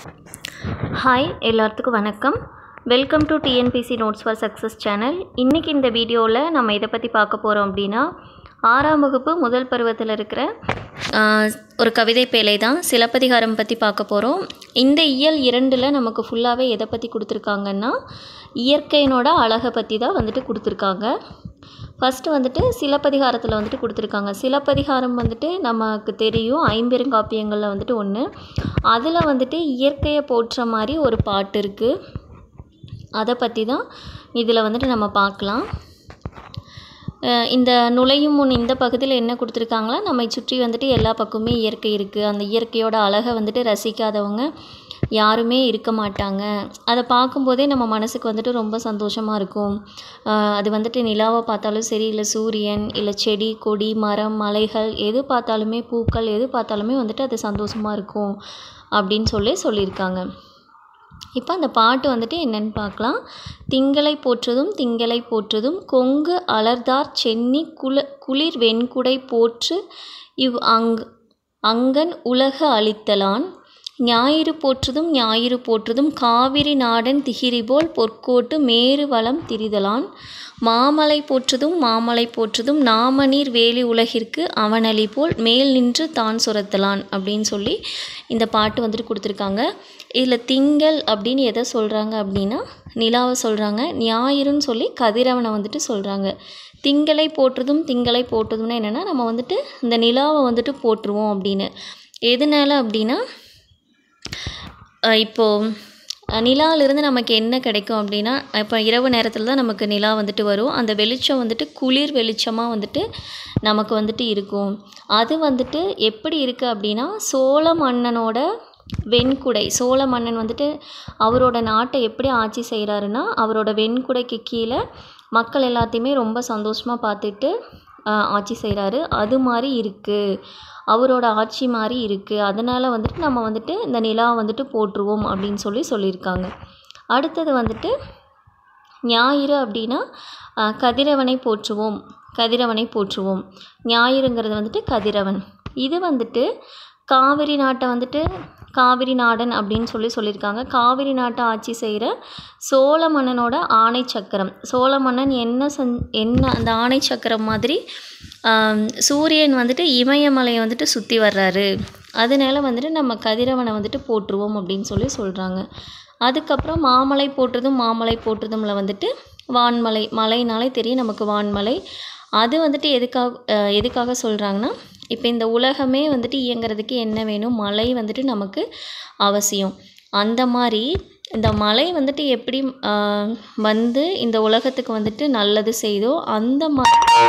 hi எல்லாத்துக்கும் வணக்கம் welcome to TNPSC notes for success channel இன்றைக்கி இந்த வீடியோவில் நம்ம இதை பற்றி பார்க்க போகிறோம் அப்படின்னா ஆறாம் வகுப்பு முதல் பருவத்தில் இருக்கிற ஆஹ், ஒரு கவிதை பேழை தான் சிலப்பதிகாரம் பற்றி பார்க்க போகிறோம் இந்த இயல் இரண்டில் நமக்கு ஃபுல்லாகவே எதை பற்றி கொடுத்துருக்காங்கன்னா இயற்கையினோட அழகை பற்றி தான் வந்துட்டு கொடுத்துருக்காங்க ஃபஸ்ட்டு வந்துட்டு சிலப்பதிகாரத்தில் வந்துட்டு கொடுத்துருக்காங்க சிலப்பதிகாரம் வந்துட்டு நமக்கு தெரியும் ஐம்பெருங்காப்பியங்களில் வந்துட்டு ஒன்று அதில் வந்துட்டு இயற்கையை போற்ற மாதிரி ஒரு பாட்டு இருக்குது அதை பற்றி தான் இதில் வந்துட்டு நம்ம பார்க்கலாம் அஹ் இந்த நுழையும் முன் இந்த பகுதியில் என்ன கொடுத்துருக்காங்களா நம்மை சுற்றி வந்துட்டு எல்லா பக்கமுமே இயற்கை இருக்குது அந்த இயற்கையோட அழகை வந்துட்டு ரசிக்காதவங்க யாருமே இருக்க மாட்டாங்க அதை பார்க்கும்போதே நம்ம மனசுக்கு வந்துட்டு ரொம்ப சந்தோஷமாக இருக்கும் அஹ் அது வந்துட்டு நிலாவை பார்த்தாலும் சரி இல்லை சூரியன் இல்லை செடி கொடி மரம் மலைகள் எது பார்த்தாலுமே பூக்கள் எது பார்த்தாலுமே வந்துட்டு அது சந்தோஷமாக இருக்கும் அப்படின்னு சொல்லி சொல்லியிருக்காங்க இப்போ அந்த பாட்டு வந்துட்டு என்னன்னு பார்க்கலாம் திங்களை போற்றுதும் திங்களை போற்றுதும் கொங்கு அலர்தார் சென்னி குல குளிர் வெண்குடை போற்று இவ் அங் அங்கன் உலக அளித்தலான் ஞாயிறு போற்றுதும் ஞாயிறு போற்றுதும் காவிரி நாடன் திகிரிபோல் பொற்கோட்டு மேரு வளம் திரிதலான் மாமலை போற்றுதும் மாமலை போற்றுதும் நாமநீர் வேலி உலகிற்கு அவனளி போல் மேல் நின்று தான் சுரத்தலான் அப்படின்னு சொல்லி இந்த பாட்டு வந்துட்டு கொடுத்துருக்காங்க இதில் திங்கள் அப்படின்னு எதை சொல்கிறாங்க அப்படின்னா நிலாவை சொல்கிறாங்க ஞாயிறுன்னு சொல்லி கதிரவனை வந்துட்டு சொல்கிறாங்க திங்களை போற்றுதும் திங்களை போற்றுதும்னா என்னென்னா நம்ம வந்துட்டு இந்த நிலாவை வந்துட்டு போற்றுவோம் அப்படின்னு எதனால அப்படின்னா அஹ் இப்போ அஹ் நிலாவிலிருந்து நமக்கு என்ன கிடைக்கும் அப்படின்னா இப்போ இரவு நேரத்தில் தான் நமக்கு நிலா வந்துட்டு வரும் அந்த வெளிச்சம் வந்துட்டு குளிர் வெளிச்சமாக வந்துட்டு நமக்கு வந்துட்டு இருக்கும் அது வந்துட்டு எப்படி இருக்குது அப்படின்னா சோழ மன்னனோட வெண்குடை சோழ மன்னன் வந்துட்டு அவரோட நாட்டை எப்படி ஆட்சி செய்கிறாருன்னா அவரோட வெண்குடைக்கு கீழே மக்கள் எல்லாத்தையுமே ரொம்ப சந்தோஷமாக பார்த்துட்டு ஆஹ், ஆட்சி செய்கிறாரு அது மாதிரி இருக்குது அவரோட ஆட்சி மாதிரி இருக்குது அதனால் வந்துட்டு நம்ம வந்துட்டு இந்த நிலா வந்துட்டு போற்றுவோம் அப்படின்னு சொல்லி சொல்லியிருக்காங்க அடுத்தது வந்துட்டு ஞாயிறு அப்படின்னா ஆஹ், கதிரவனை போற்றுவோம் கதிரவனை போற்றுவோம் ஞாயிறுங்கிறது வந்துட்டு கதிரவன் இது வந்துட்டு காவிரி நாட்டை வந்துட்டு காவிரி நாடன் அப்படின்னு சொல்லி சொல்லியிருக்காங்க காவிரி நாட்டை ஆட்சி செய்கிற சோழ மன்னனோட ஆணை சக்கரம் சோழ மன்னன் என்ன செஞ் என்ன அந்த ஆணை சக்கரம் மாதிரி ஆம், சூரியன் வந்துட்டு இமயமலையை வந்துட்டு சுற்றி வர்றாரு அதனால வந்துட்டு நம்ம கதிரவனை வந்துட்டு போற்றுவோம் அப்படின்னு சொல்லி சொல்கிறாங்க அதுக்கப்புறம் மாமலை போற்றுதும் மாமலை போற்றுதும்ல வந்துட்டு வான்மலை மலைனாலே தெரியும் நமக்கு வான்மலை அது வந்துட்டு எதுக்காக அஹ், எதுக்காக சொல்கிறாங்கன்னா இப்போ இந்த உலகமே வந்துட்டு இயங்குறதுக்கு என்ன வேணும் மழை வந்துட்டு நமக்கு அவசியம் அந்த மாதிரி இந்த மழை வந்துட்டு எப்படி ஆஹ், வந்து இந்த உலகத்துக்கு வந்துட்டு நல்லது செய்தோ அந்த மா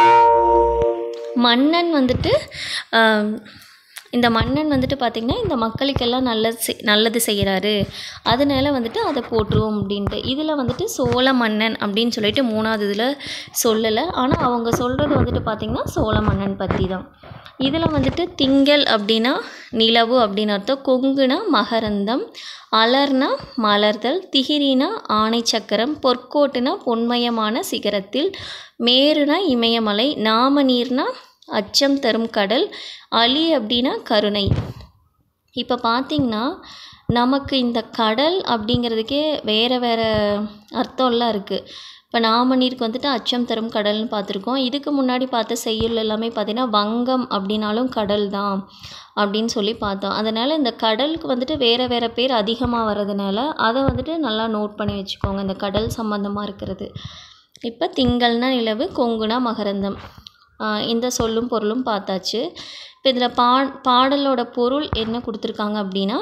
மன்னன் வந்துட்டு ஆஹ், இந்த மன்னன் வந்துட்டு பார்த்திங்கன்னா இந்த மக்களுக்கெல்லாம் நல்லது செய் நல்லது செய்கிறாரு அதனால வந்துட்டு அதை போற்றுவோம் அப்படின்ட்டு இதில் வந்துட்டு சோழ மன்னன் அப்படின்னு சொல்லிட்டு மூணாவது இதில் சொல்லலை ஆனால் அவங்க சொல்கிறது வந்துட்டு பார்த்திங்கன்னா சோழ மன்னன் பற்றி தான் இதில் வந்துட்டு திங்கள் அப்படின்னா நிலவு அப்படின்னு அர்த்தம் கொங்குனா மகரந்தம் அலர்னா மலர்தல் திகிரினா ஆணை சக்கரம் பொற்கோட்டுனா பொன்மயமான சிகரத்தில் மேருனா இமயமலை நாம நீர்னா அச்சம் தரும் கடல் அலி அப்படின்னா கருணை இப்போ பார்த்திங்கன்னா நமக்கு இந்த கடல் அப்படிங்கிறதுக்கே வேறு வேறு அர்த்தம்லாம் இருக்குது இப்போ நாமநீருக்கு வந்துட்டு அச்சம் தரும் கடல்னு பார்த்துருக்கோம் இதுக்கு முன்னாடி பார்த்த செய்யுள் எல்லாமே பார்த்தீங்கன்னா வங்கம் அப்படின்னாலும் கடல் தான் அப்படின்னு சொல்லி பார்த்தோம் அதனால் இந்த கடலுக்கு வந்துட்டு வேறு வேறு பேர் அதிகமாக வர்றதுனால அதை வந்துட்டு நல்லா நோட் பண்ணி வச்சுக்கோங்க இந்த கடல் சம்மந்தமாக இருக்கிறது இப்போ திங்கள்னா நிலவு கொங்குனா மகரந்தம் ஆஹ் இந்த சொல்லும் பொருளும் பார்த்தாச்சு இப்போ இதில் பா பாடலோட பொருள் என்ன கொடுத்துருக்காங்க அப்படின்னா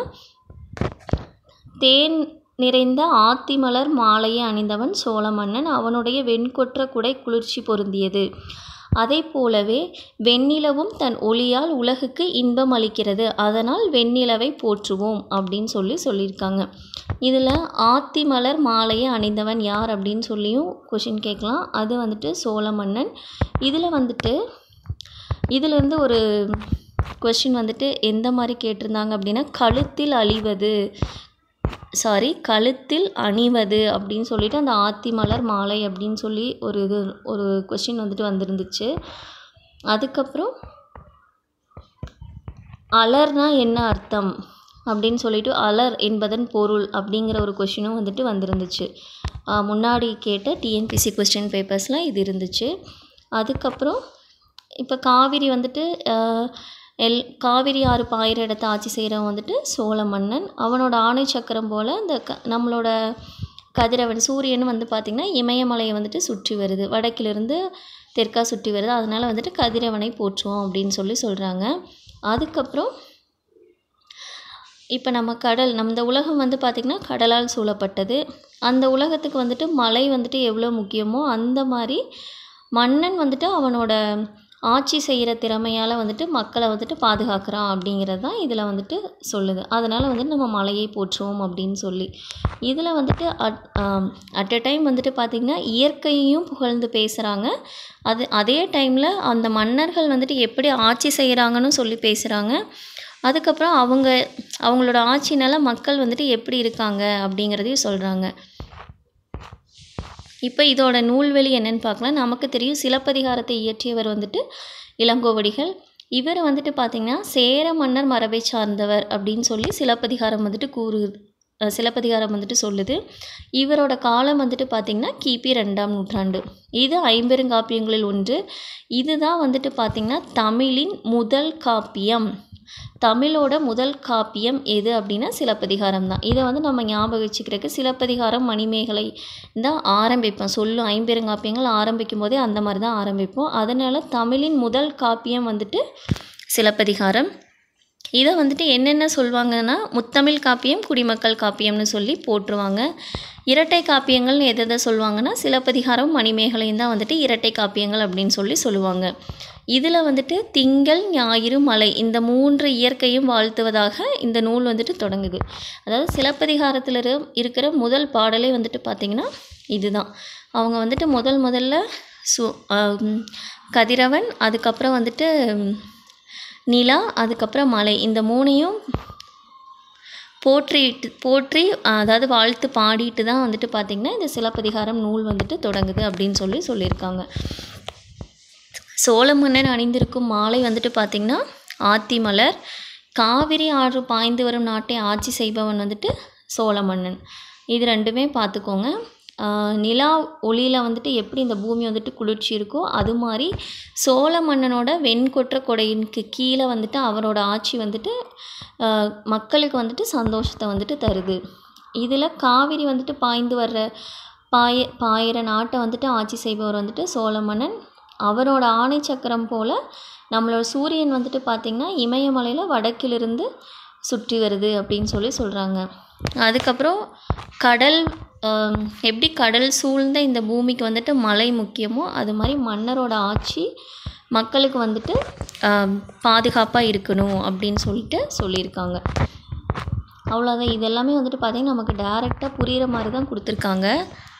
தேன் நிறைந்த ஆத்திமலர் மாலையை அணிந்தவன் சோழ மன்னன் அவனுடைய வெண்கொற்ற குடை குளிர்ச்சி பொருந்தியது அதை போலவே வெண்ணிலவும் தன் ஒளியால் உலகுக்கு இன்பம் அளிக்கிறது அதனால் வெண்ணிலவை போற்றுவோம் அப்படின்னு சொல்லி சொல்லியிருக்காங்க இதில் ஆத்திமலர் மாலையை அணிந்தவன் யார் அப்படின்னு சொல்லியும் கொஷின் கேட்கலாம் அது வந்துட்டு சோழ மன்னன் இதில் வந்துட்டு இதிலேருந்து ஒரு கொஷின் வந்துட்டு எந்த மாதிரி கேட்டிருந்தாங்க அப்படின்னா கழுத்தில் அழிவது சாரி கழுத்தில் அணிவது அப்படின்னு சொல்லிட்டு அந்த ஆத்திமலர் மாலை அப்படின்னு சொல்லி ஒரு இது ஒரு கொஷின் வந்துட்டு வந்திருந்துச்சு அதுக்கப்புறம் அலர்னா என்ன அர்த்தம் அப்படின்னு சொல்லிட்டு அலர் என்பதன் பொருள் அப்படிங்கிற ஒரு கொஷினும் வந்துட்டு வந்திருந்துச்சு ஆஹ் முன்னாடி கேட்ட டிஎன்பிசி கொஸ்டின் பேப்பர்ஸில் இது இருந்துச்சு அதுக்கப்புறம் இப்போ காவிரி வந்துட்டு ஆஹ் எல் காவிரி ஆறு பாயிர இடத்த ஆட்சி செய்கிறவன் வந்துட்டு சோழ மன்னன் அவனோட ஆணை சக்கரம் போல் இந்த க நம்மளோட கதிரவன் சூரியன் வந்து பார்த்திங்கன்னா இமயமலையை வந்துட்டு சுற்றி வருது வடக்கிலிருந்து தெற்கா சுற்றி வருது அதனால் வந்துட்டு கதிரவனை போற்றுவோம் அப்படின்னு சொல்லி சொல்கிறாங்க அதுக்கப்புறம் இப்போ நம்ம கடல் நம்ம இந்த உலகம் வந்து பார்த்திங்கன்னா கடலால் சூழப்பட்டது அந்த உலகத்துக்கு வந்துட்டு மழை வந்துட்டு எவ்வளோ முக்கியமோ அந்த மாதிரி மன்னன் வந்துட்டு அவனோட ஆட்சி செய்கிற திறமையால் வந்துட்டு மக்களை வந்துட்டு பாதுகாக்கிறான் அப்படிங்கிறது தான் இதில் வந்துட்டு சொல்லுது அதனால் வந்துட்டு நம்ம மலையை போற்றுவோம் அப்படின்னு சொல்லி இதில் வந்துட்டு அட் அட் எ டைம் வந்துட்டு பார்த்திங்கன்னா இயற்கையையும் புகழ்ந்து பேசுகிறாங்க அது அதே டைமில் அந்த மன்னர்கள் வந்துட்டு எப்படி ஆட்சி செய்கிறாங்கன்னு சொல்லி பேசுகிறாங்க அதுக்கப்புறம் அவங்க அவங்களோட ஆட்சினால மக்கள் வந்துட்டு எப்படி இருக்காங்க அப்படிங்கிறதையும் சொல்கிறாங்க இப்போ இதோட நூல்வெளி என்னன்னு பார்க்கலாம் நமக்கு தெரியும் சிலப்பதிகாரத்தை இயற்றியவர் வந்துட்டு இளங்கோவடிகள் இவர் வந்துட்டு பார்த்திங்கன்னா சேர மன்னர் மரபை சார்ந்தவர் அப்படின்னு சொல்லி சிலப்பதிகாரம் வந்துட்டு கூறு அஹ் சிலப்பதிகாரம் வந்துட்டு சொல்லுது இவரோட காலம் வந்துட்டு பார்த்திங்கன்னா கிபி ரெண்டாம் நூற்றாண்டு இது ஐம்பெருங்காப்பியங்களில் ஒன்று இதுதான் வந்துட்டு பார்த்திங்கன்னா தமிழின் முதல் காப்பியம் தமிழோட முதல் காப்பியம் எது அப்படின்னா சிலப்பதிகாரம் தான் இதை வந்து நம்ம ஞாபகம் வச்சுக்கிறதுக்கு சிலப்பதிகாரம் மணிமேகலை தான் ஆரம்பிப்போம் சொல்லும் ஐம்பெருங்காப்பியங்கள் ஆரம்பிக்கும் போதே அந்த மாதிரி தான் ஆரம்பிப்போம் அதனால் தமிழின் முதல் காப்பியம் வந்துட்டு சிலப்பதிகாரம் இதை வந்துட்டு என்னென்ன சொல்லுவாங்கன்னா முத்தமிழ் காப்பியம் குடிமக்கள் காப்பியம்னு சொல்லி போட்டுருவாங்க இரட்டை காப்பியங்கள்னு எதை எதை சொல்லுவாங்கன்னா சிலப்பதிகாரம் மணிமேகலையும் தான் வந்துட்டு இரட்டை காப்பியங்கள் அப்படின்னு சொல்லி சொல்லுவாங்க இதில் வந்துட்டு திங்கள் ஞாயிறு மலை இந்த மூன்று இயற்கையும் வாழ்த்துவதாக இந்த நூல் வந்துட்டு தொடங்குது அதாவது சிலப்பதிகாரத்தில் இரு- இருக்கிற முதல் பாடலே வந்துட்டு பார்த்திங்கன்னா இதுதான் அவங்க வந்துட்டு முதல் முதல்ல சு ஆம், கதிரவன் அதுக்கப்புறம் வந்துட்டு ம், நிலா அதுக்கப்புறம் மலை இந்த மூணையும் போற்றிட்டு போற்றி அதாவது வாழ்த்து பாடிட்டு தான் வந்துட்டு பார்த்திங்கன்னா இந்த சிலப்பதிகாரம் நூல் வந்துட்டு தொடங்குது அப்படின்னு சொல்லி சொல்லியிருக்காங்க சோழ மன்னன் அணிந்திருக்கும் மாலை வந்துட்டு பார்த்திங்கன்னா ஆத்தி மலர் காவிரி ஆறு பாய்ந்து வரும் நாட்டை ஆட்சி செய்பவன் வந்துட்டு சோழ மன்னன் இது ரெண்டுமே பார்த்துக்கோங்க ஆஹ் நிலா ஒளியில் வந்துட்டு எப்படி இந்த பூமி வந்துட்டு குளிர்ச்சி இருக்கோ அது மாதிரி சோழ மன்னனோட வெண்கொற்ற கொடையினுக்கு கீழே வந்துட்டு அவரோட ஆட்சி வந்துட்டு ஆஹ் மக்களுக்கு வந்துட்டு சந்தோஷத்தை வந்துட்டு தருது இதில் காவிரி வந்துட்டு பாய்ந்து வர்ற பாய பாயிர நாட்டை வந்துட்டு ஆட்சி செய்பவர் வந்துட்டு சோழ மன்னன் அவரோட ஆணை சக்கரம் போல் நம்மளோட சூரியன் வந்துட்டு பார்த்திங்கன்னா இமயமலையில் வடக்கிலிருந்து சுற்றி வருது அப்படின்னு சொல்லி சொல்கிறாங்க அதுக்கப்புறம் கடல் ஆம், எப்படி கடல் சூழ்ந்த இந்த பூமிக்கு வந்துட்டு மழை முக்கியமோ அது மாதிரி மன்னரோட ஆட்சி மக்களுக்கு வந்துட்டு பாதுகாப்பாக இருக்கணும் அப்படின்னு சொல்லிட்டு சொல்லியிருக்காங்க அவ்வளோதான் இது எல்லாமே வந்துட்டு பார்த்திங்கன்னா நமக்கு டேரெக்டாக புரிகிற மாதிரி தான் கொடுத்துருக்காங்க